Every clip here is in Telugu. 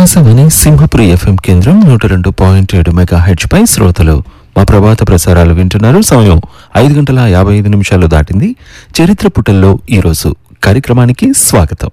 ఆకాశవాణి సింహపురి ఎఫ్ఎం కేంద్రం నూట రెండు పాయింట్ ఏడు మెగా హెచ్ పై శ్రోతలు మా ప్రభాత ప్రసారాలు వింటున్నారు సమయం ఐదు గంటల యాభై ఐదు నిమిషాలు దాటింది చరిత్ర పుటల్లో ఈరోజు కార్యక్రమానికి స్వాగతం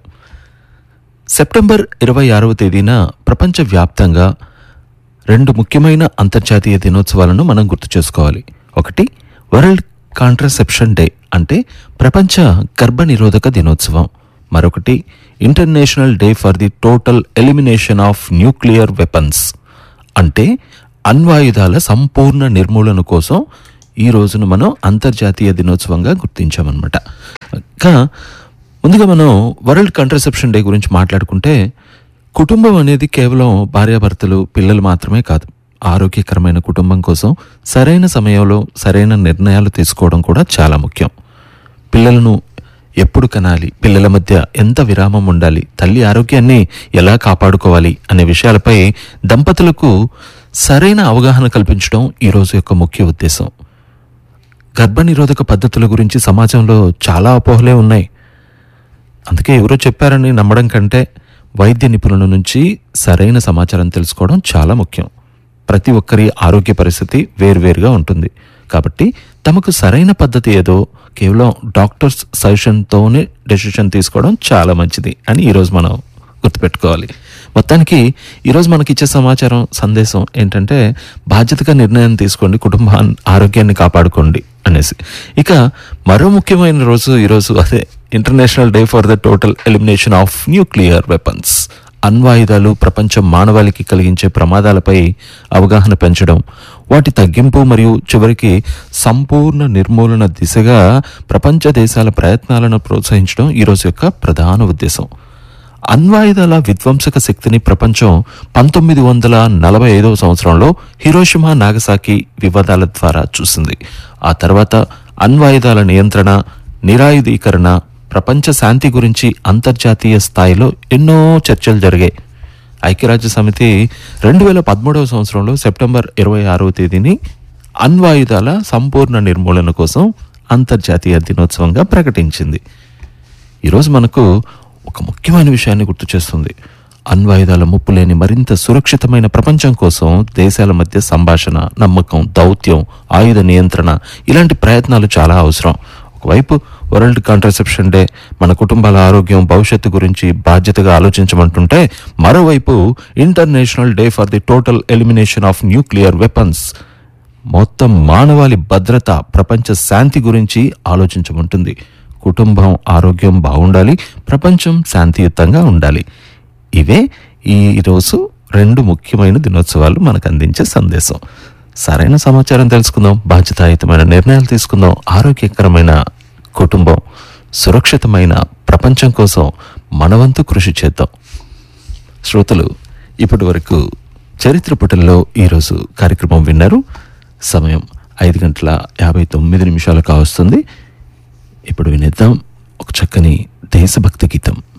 సెప్టెంబర్ ఇరవై ఆరవ తేదీన ప్రపంచవ్యాప్తంగా రెండు ముఖ్యమైన అంతర్జాతీయ దినోత్సవాలను మనం గుర్తు చేసుకోవాలి ఒకటి వరల్డ్ కాంట్రసెప్షన్ డే అంటే ప్రపంచ గర్భనిరోధక దినోత్సవం మరొకటి international day for the total elimination of nuclear weapons అంటే అణ్వాయుధాల సంపూర్ణ నిర్మూలన కోసం ఈ రోజును మనం అంతర్జాతీయ దినోత్సవంగా గుర్తించామన్నమాట ఇంకా ముందుగా మనం వరల్డ్ కాంట్రసెప్షన్ డే గురించి మాట్లాడుకుంటే కుటుంబం అనేది కేవలం భార్యాభర్తలు పిల్లలు మాత్రమే కాదు ఆరోగ్యకరమైన కుటుంబం కోసం సరైన సమయంలో సరైన నిర్ణయాలు తీసుకోవడం కూడా చాలా ముఖ్యం పిల్లలను ఎప్పుడు కనాలి పిల్లల మధ్య ఎంత విరామం ఉండాలి తల్లి ఆరోగ్యాన్ని ఎలా కాపాడుకోవాలి అనే విషయాలపై దంపతులకు సరైన అవగాహన కల్పించడం ఈ రోజు యొక్క ముఖ్య ఉద్దేశం గర్భనిరోధక పద్ధతుల గురించి సమాజంలో చాలా అపోహలే ఉన్నాయి అందుకే ఎవరో చెప్పారని నమ్మడం కంటే వైద్య నిపుణుల నుంచి సరైన సమాచారం తెలుసుకోవడం చాలా ముఖ్యం ప్రతి ఒక్కరి ఆరోగ్య పరిస్థితి వేర్వేరుగా ఉంటుంది కాబట్టి తమకు సరైన పద్ధతి ఏదో కేవలం డాక్టర్స్ సజెషన్తోనే డెసిషన్ తీసుకోవడం చాలా మంచిది అని ఈరోజు మనం గుర్తుపెట్టుకోవాలి మొత్తానికి ఈరోజు మనకి ఇచ్చే సమాచారం సందేశం ఏంటంటే బాధ్యతగా నిర్ణయం తీసుకోండి కుటుంబ ఆరోగ్యాన్ని కాపాడుకోండి అనేసి ఇక మరో ముఖ్యమైన రోజు ఈరోజు అదే international day for the total elimination of nuclear weapons అణ్వాయుధాలు ప్రపంచం మానవాళికి కలిగించే ప్రమాదాలపై అవగాహన పెంచడం వాటి తగ్గింపు మరియు చివరికి సంపూర్ణ నిర్మూలన దిశగా ప్రపంచ దేశాల ప్రయత్నాలను ప్రోత్సహించడం ఈ రోజు యొక్క ప్రధాన ఉద్దేశం అణ్వాయుధాల విధ్వంసక శక్తిని ప్రపంచం పంతొమ్మిది వందల నలభై ఐదవ సంవత్సరంలో హిరోషిమా నాగసాకి వివాదాల ద్వారా చూసింది ఆ తర్వాత అణ్వాయుధాల నియంత్రణ నిరాయుధీకరణ ప్రపంచ శాంతి గురించి అంతర్జాతీయ స్థాయిలో ఎన్నో చర్చలు జరిగాయి ఐక్యరాజ్య సమితి రెండు వేల పదమూడవ సంవత్సరంలో సెప్టెంబర్ ఇరవై ఆరవ తేదీని అణ్వాయుధాల సంపూర్ణ నిర్మూలన కోసం అంతర్జాతీయ దినోత్సవంగా ప్రకటించింది ఈరోజు మనకు ఒక ముఖ్యమైన విషయాన్ని గుర్తు చేస్తుంది అణ్వాయుధాల ముప్పు లేని మరింత సురక్షితమైన ప్రపంచం కోసం దేశాల మధ్య సంభాషణ నమ్మకం దౌత్యం ఆయుధ నియంత్రణ ఇలాంటి ప్రయత్నాలు చాలా అవసరం ఒకవైపు వరల్డ్ కాంట్రసెప్షన్ డే మన కుటుంబాల ఆరోగ్యం భవిష్యత్తు గురించి బాధ్యతగా ఆలోచించమంటుంటే మరోవైపు international day for the total elimination of nuclear weapons మొత్తం మానవాళి భద్రత ప్రపంచ శాంతి గురించి ఆలోచించమంటుంది కుటుంబం ఆరోగ్యం బాగుండాలి ప్రపంచం శాంతియుతంగా ఉండాలి ఇవే ఈ రోజు రెండు ముఖ్యమైన దినోత్సవాలు మనకు అందించే సందేశం సరైన సమాచారం తెలుసుకుందాం బాధ్యతాయుతమైన నిర్ణయాలు తీసుకుందాం ఆరోగ్యకరమైన కుటుంబం సురక్షితమైన ప్రపంచం కోసం మనవంతు కృషి చేద్దాం శ్రోతలు ఇప్పటి వరకు చరిత్ర పుటల్లో ఈరోజు కార్యక్రమం విన్నారు సమయం ఐదు గంటల యాభై తొమ్మిది నిమిషాలు కావస్తుంది ఇప్పుడు వినేద్దాం ఒక చక్కని దేశభక్తి గీతం